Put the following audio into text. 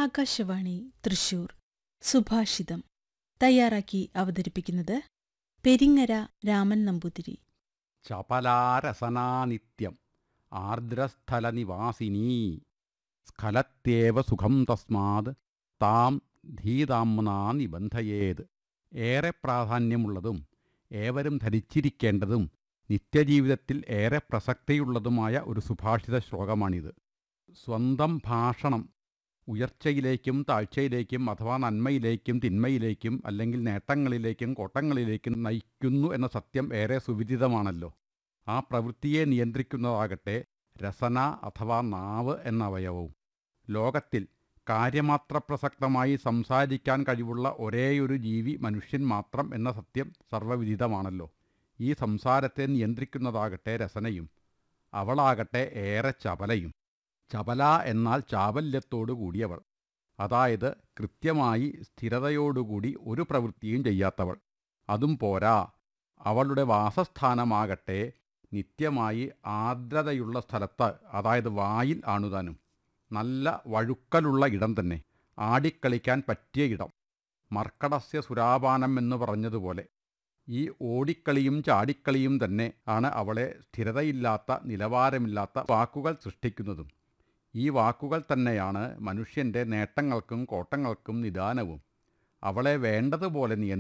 ആകാശവാണി തൃശൂർ സുഭാഷിതം തയ്യാറാക്കി അവതരിപ്പിക്കുന്നത് പെരിങ്ങര രാമൻ നമ്പൂതിരി ചപലാരസനാനിത്യം ആർദ്രസ്ഥലനിവാസിനീ സ്ഖലത്യേവ സുഖം തസ്മാത് താം ധീതാംനാ നിബന്ധയേത് ഏറെ പ്രാധാന്യമുള്ളതും ഏവരും ധരിച്ചിരിക്കേണ്ടതും നിത്യജീവിതത്തിൽ ഏറെ പ്രസക്തിയുള്ളതുമായ ഒരു സുഭാഷിത ശ്ലോകമാണിത് സ്വന്തം ഭാഷണം ഉയർച്ചയിലേക്കും താഴ്ചയിലേക്കും അഥവാ നന്മയിലേക്കും തിന്മയിലേക്കും അല്ലെങ്കിൽ നേട്ടങ്ങളിലേക്കും കോട്ടങ്ങളിലേക്കും നയിക്കുന്നു എന്ന സത്യം ഏറെ സുവിദിതമാണല്ലോ ആ പ്രവൃത്തിയെ നിയന്ത്രിക്കുന്നതാകട്ടെ രസന അഥവാ നാവ് എന്ന അവയവവും ലോകത്തിൽ കാര്യമാത്ര പ്രസക്തമായി സംസാരിക്കാൻ കഴിവുള്ള ഒരേയൊരു ജീവി മനുഷ്യൻ മാത്രം എന്ന സത്യം സർവ്വവിദിതമാണല്ലോ ഈ സംസാരത്തെ നിയന്ത്രിക്കുന്നതാകട്ടെ രസനയും അവളാകട്ടെ ഏറെ ചപലയും ചപല എന്നാൽ ചാബല്യത്തോടു കൂടിയവൾ അതായത് കൃത്യമായി സ്ഥിരതയോടുകൂടി ഒരു പ്രവൃത്തിയും ചെയ്യാത്തവൾ അതും പോരാ അവളുടെ വാസസ്ഥാനമാകട്ടെ നിത്യമായി ആർദ്രതയുള്ള സ്ഥലത്ത് അതായത് വായിൽ ആണുതാനും നല്ല വഴുക്കലുള്ള ഇടം തന്നെ ആടിക്കളിക്കാൻ പറ്റിയ ഇടം മർക്കടസ്യ സുരാപാനം എന്ന് പറഞ്ഞതുപോലെ ഈ ഓടിക്കളിയും ചാടിക്കളിയും തന്നെ ആണ് അവളെ സ്ഥിരതയില്ലാത്ത നിലവാരമില്ലാത്ത വാക്കുകൾ സൃഷ്ടിക്കുന്നതും ഈ വാക്കുകൾ തന്നെയാണ് മനുഷ്യൻ്റെ നേട്ടങ്ങൾക്കും കോട്ടങ്ങൾക്കും നിദാനവും അവളെ വേണ്ടതുപോലെ നിയന്ത്രിക്കും